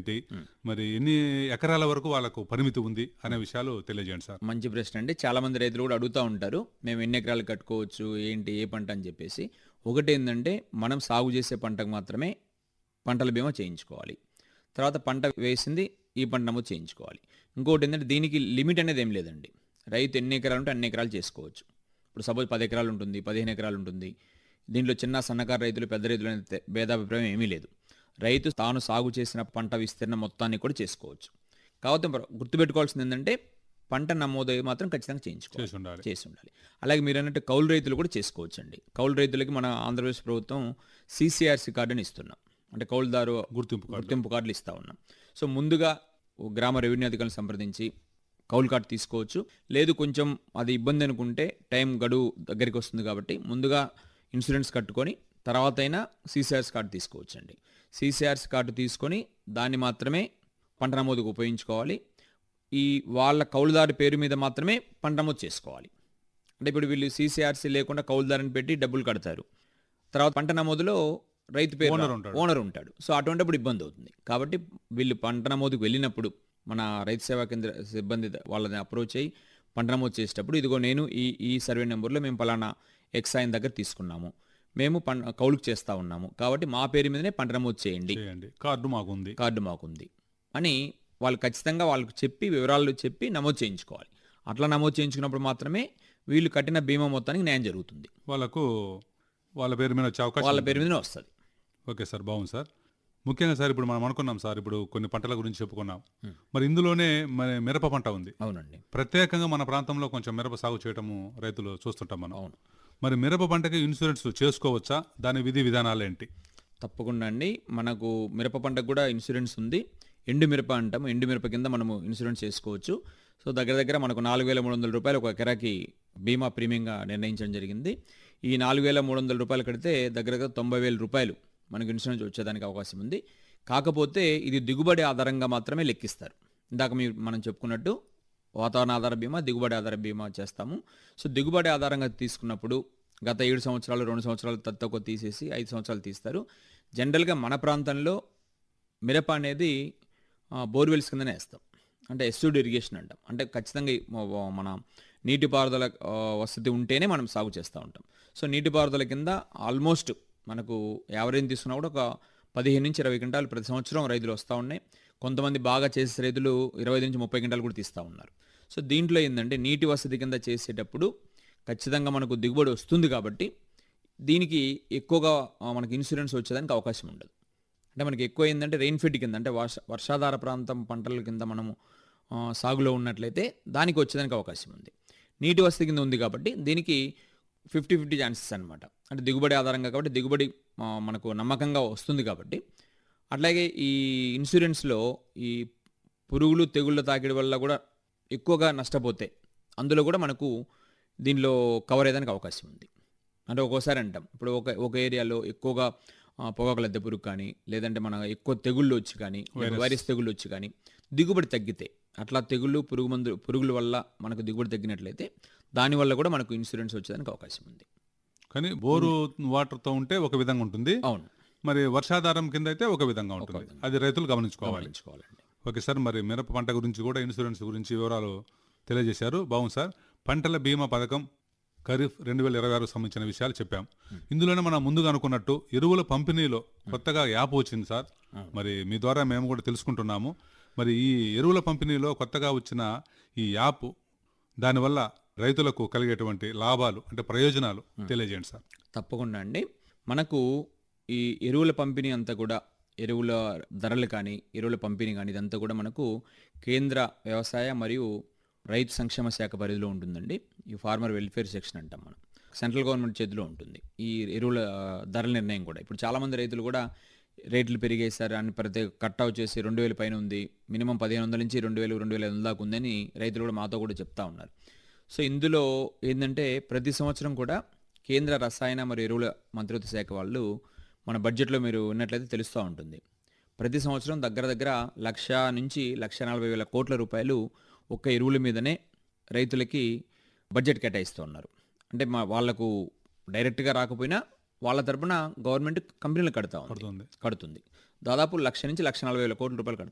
ఏంటి మరి ఎన్ని ఎకరాల వరకు వాళ్ళకు పరిమితి ఉంది అనే విషయాలు తెలియజేయండి సార్ మంచి ప్రశ్న అండి చాలా మంది రైతులు కూడా అడుగుతూ ఉంటారు మేము ఎన్ని ఎకరాలు కట్టుకోవచ్చు ఏంటి ఏ పంట అని చెప్పేసి ఒకటి ఏంటంటే మనం సాగు చేసే పంటకు మాత్రమే పంటల బీమా చేయించుకోవాలి తర్వాత పంట వేసింది ఈ పంట నమోదు చేయించుకోవాలి ఇంకోటి ఏంటంటే దీనికి లిమిట్ అనేది ఏం లేదండి రైతు ఎన్ని ఎకరాలు ఉంటే అన్ని ఎకరాలు చేసుకోవచ్చు ఇప్పుడు సపోజ్ పది ఎకరాలు ఉంటుంది పదిహేను ఎకరాలు ఉంటుంది దీంట్లో చిన్న సన్నకారు రైతులు పెద్ద రైతులు అనే తె- భేదాభిప్రాయం ఏమీ లేదు రైతు తాను సాగు చేసిన పంట విస్తీర్ణ మొత్తాన్ని కూడా చేసుకోవచ్చు కాకపోతే మరి గుర్తుపెట్టుకోవాల్సింది ఏంటంటే పంట నమోదు మాత్రం ఖచ్చితంగా చేయించుకోవాలి చేసి ఉండాలి చేసి ఉండాలి అలాగే మీరు అన్నట్టు కౌలు రైతులు కూడా చేసుకోవచ్చు అండి కౌలు రైతులకి మన ఆంధ్రప్రదేశ్ ప్రభుత్వం సిసిఆర్సి కార్డుని ఇస్తున్నాం అంటే కౌలుదారు గుర్తింపు కార్డు గుర్తింపు కార్డులు ఇస్తా ఉన్నాం సో ముందుగా ఓ గ్రామ రెవెన్యూ అధికారులను సంప్రదించి కౌలు కార్డు తీసుకోవచ్చు లేదు కొంచెం అది ఇబ్బంది అనుకుంటే టైం గడువు దగ్గరికి వస్తుంది కాబట్టి ముందుగా ఇన్సూరెన్స్ కట్టుకొని తర్వాత అయినా సీసీఆర్స్ కార్డు తీసుకోవచ్చు అండి సీసీఆర్స్ కార్డు తీసుకొని దాన్ని మాత్రమే పంట నమోదుకు ఉపయోగించుకోవాలి ఈ వాళ్ళ కౌలుదారు పేరు మీద మాత్రమే పంట నమోదు చేసుకోవాలి అంటే ఇప్పుడు వీళ్ళు సీసీఆర్సీ లేకుండా కౌలుదారుని పెట్టి డబ్బులు కడతారు తర్వాత పంట నమోదులో రైతు పేరు ఓనర్ రా- ఉంటాడు. ఓనర్ ఉంటాడు సో అటువంటిప్పుడు ఇబ్బంది అవుతుంది కాబట్టి వీళ్ళు పంట నమోదుకు వెళ్ళినప్పుడు మన రైతు సేవా కేంద్ర సిబ్బంది ద- వాళ్ళని అప్రోచ్ అయ్యి పంట నమోదు చేసేటప్పుడు ఇదిగో నేను ఈ ఈ సర్వే నెంబర్లో మేము పలానా ఎక్స్ ఆయన దగ్గర తీసుకున్నాము మేము పం కౌలుకు చేస్తా ఉన్నాము కాబట్టి మా పేరు మీదనే పంట నమోదు చేయండి చేయండి కార్డు మాకు ఉంది కార్డు మాకుంది అని వాళ్ళు ఖచ్చితంగా వాళ్ళకు చెప్పి వివరాలు చెప్పి నమోదు చేయించుకోవాలి అట్లా నమోదు చేయించుకున్నప్పుడు మాత్రమే వీళ్ళు కట్టిన బీమా మొత్తానికి న్యాయం జరుగుతుంది వాళ్ళకు వాళ్ళ పేరు మీద వచ్చే అవకాశం వాళ్ళ ఉంది. పేరు మీదనే వస్తుంది ఓకే సార్ బాగుంది సార్ ముఖ్యంగా సార్ ఇప్పుడు మనం అనుకున్నాం సార్ ఇప్పుడు కొన్ని పంటల గురించి చెప్పుకున్నాం మరి ఇందులోనే మరి మిరప పంట ఉంది అవునండి ప్రత్యేకంగా మన ప్రాంతంలో కొంచెం మిరప సాగు చేయటము రైతులు చూస్తుంటాం మనం అవును మరి మిరప పంటకి ఇన్సూరెన్స్ చేసుకోవచ్చా దాని విధి విధానాలు ఏంటి తప్పకుండా అండి మనకు మిరప పంటకు కూడా ఇన్సూరెన్స్ ఉంది ఎండు మిరప అంటాము ఎండు మిరప కింద మనము ఇన్సూరెన్స్ చేసుకోవచ్చు సో దగ్గర దగ్గర మనకు నాలుగు వేల మూడు వందల రూపాయలు ఒక ఎకరాకి బీమా ప్రీమియంగా నిర్ణయించడం జరిగింది ఈ నాలుగు వేల మూడు వందల రూపాయలు కడితే దగ్గర దగ్గర తొంభై వేల రూపాయలు మనకు ఇన్సూరెన్స్ వచ్చేదానికి అవకాశం ఉంది కాకపోతే ఇది దిగుబడి ఆధారంగా మాత్రమే లెక్కిస్తారు ఇందాక మీరు మనం చెప్పుకున్నట్టు వాతావరణ ఆధార బీమా దిగుబడి ఆధార బీమా చేస్తాము సో దిగుబడి ఆధారంగా తీసుకున్నప్పుడు గత ఏడు సంవత్సరాలు రెండు సంవత్సరాలు తక్కువ తీసేసి ఐదు సంవత్సరాలు తీస్తారు జనరల్గా మన ప్రాంతంలో మిరప అనేది ఆ, బోర్వెల్స్ కిందనే వేస్తాం అంటే ఎస్యూడ్ ఇరిగేషన్ అంటాం అంటే ఖచ్చితంగా ఈ మ- వ- మన నీటిపారుదల ఆ, వసతి ఉంటేనే మనం సాగు చేస్తూ ఉంటాం సో నీటిపారుదల కింద ఆల్మోస్ట్ మనకు యావరేజ్ తీసుకున్నా కూడా ఒక పదిహేను నుంచి ఇరవై క్వింటాలు ప్రతి సంవత్సరం రైతులు వస్తూ ఉన్నాయి కొంతమంది బాగా చేసే రైతులు ఇరవై నుంచి ముప్పై క్వింటాలు కూడా తీస్తూ ఉన్నారు సో దీంట్లో ఏంటంటే నీటి వసతి కింద చేసేటప్పుడు ఖచ్చితంగా మనకు దిగుబడి వస్తుంది కాబట్టి దీనికి ఎక్కువగా ఆ, మనకి ఇన్సూరెన్స్ వచ్చేదానికి అవకాశం ఉండదు అంటే మనకి ఎక్కువ ఏంటంటే రెయిన్ఫెడ్ కింద అంటే వర్ష వర్షాధార ప్రాంతం పంటల కింద మనము ఆ, సాగులో ఉన్నట్లయితే దానికి వచ్చేదానికి అవకాశం ఉంది నీటి వసతి కింద ఉంది కాబట్టి దీనికి ఫిఫ్టీ ఫిఫ్టీ ఛాన్సెస్ అనమాట అంటే దిగుబడి ఆధారంగా కాబట్టి దిగుబడి ఆ, మనకు నమ్మకంగా వస్తుంది కాబట్టి అట్లాగే ఈ ఇన్సూరెన్స్లో ఈ పురుగులు తెగుళ్ళ తాకిడి వల్ల కూడా ఎక్కువగా నష్టపోతే అందులో కూడా మనకు దీనిలో కవర్ అయ్యేదానికి అవకాశం ఉంది అంటే ఒక్కోసారి అంటాం ఇప్పుడు ఒక ఒక ఏరియాలో ఎక్కువగా ఆ, పొగాకు లద్దె పురుగు కానీ లేదంటే మన ఎక్కువ తెగుళ్ళు వచ్చి కానీ లేదా వైరస్ తెగుళ్ళు వచ్చి కానీ దిగుబడి తగ్గితే అట్లా తెగుళ్ళు పురుగు మందు పురుగుల వల్ల మనకు దిగుబడి తగ్గినట్లయితే దానివల్ల కూడా మనకు ఇన్సూరెన్స్ వచ్చేదానికి అవకాశం ఉంది కానీ బోరు వాటర్తో ఉంటే ఒక విధంగా ఉంటుంది అవును మరి వర్షాధారం కింద అయితే ఒక విధంగా ఉంటుంది అది రైతులు గమనించుకోవాలి గమనించుకోవాలండి ఓకే సార్ మరి మిరప పంట గురించి కూడా ఇన్సూరెన్స్ గురించి వివరాలు తెలియజేశారు బాగుంది సార్ పంటల బీమా పథకం ఖరీఫ్ రెండు వేల ఇరవై ఆరు సంబంధించిన విషయాలు చెప్పాం ఇందులోనే మనం ముందుగా అనుకున్నట్టు ఎరువుల పంపిణీలో కొత్తగా యాప్ వచ్చింది సార్ మరి మీ ద్వారా మేము కూడా తెలుసుకుంటున్నాము మరి ఈ ఎరువుల పంపిణీలో కొత్తగా వచ్చిన ఈ యాప్ దానివల్ల రైతులకు కలిగేటువంటి లాభాలు అంటే ప్రయోజనాలు తెలియజేయండి సార్ తప్పకుండా అండి మనకు ఈ ఎరువుల పంపిణీ అంతా కూడా ఎరువుల ధరలు కానీ ఎరువుల పంపిణీ కానీ ఇదంతా కూడా మనకు కేంద్ర వ్యవసాయ మరియు రైతు సంక్షేమ శాఖ పరిధిలో ఉంటుందండి ఈ ఫార్మర్ వెల్ఫేర్ సెక్షన్ అంటాం మనం సెంట్రల్ గవర్నమెంట్ చేతిలో ఉంటుంది ఈ ఎరువుల ఆ, ధరల నిర్ణయం కూడా ఇప్పుడు చాలామంది రైతులు కూడా రేట్లు పెరిగాయి సార్ అని ప్రతి కట్ వచ్చేసి రెండు వేల పైన ఉంది మినిమం పదిహేను వందల నుంచి రెండు వేలు రెండు వేల ఐదు వందల దాకా ఉందని రైతులు కూడా మాతో కూడా చెప్తా ఉన్నారు సో ఇందులో ఏంటంటే ప్రతి సంవత్సరం కూడా కేంద్ర రసాయన మరియు ఎరువుల మంత్రిత్వ శాఖ వాళ్ళు మన బడ్జెట్లో మీరు ఉన్నట్లయితే తెలుస్తూ ఉంటుంది ప్రతి సంవత్సరం దగ్గర దగ్గర లక్ష నుంచి లక్ష నలభై వేల కోట్ల రూపాయలు ఒక్క ఎరువుల మీదనే రైతులకి బడ్జెట్ కేటాయిస్తూ ఉన్నారు అంటే మా వాళ్లకు డైరెక్ట్గా రాకపోయినా వాళ్ళ తరపున గవర్నమెంట్ కంపెనీలు కడతా ఉంది పడుతుంది కడుతుంది దాదాపు లక్ష నుంచి లక్ష నలభై వేల కోట్ల రూపాయలు కడుతుంది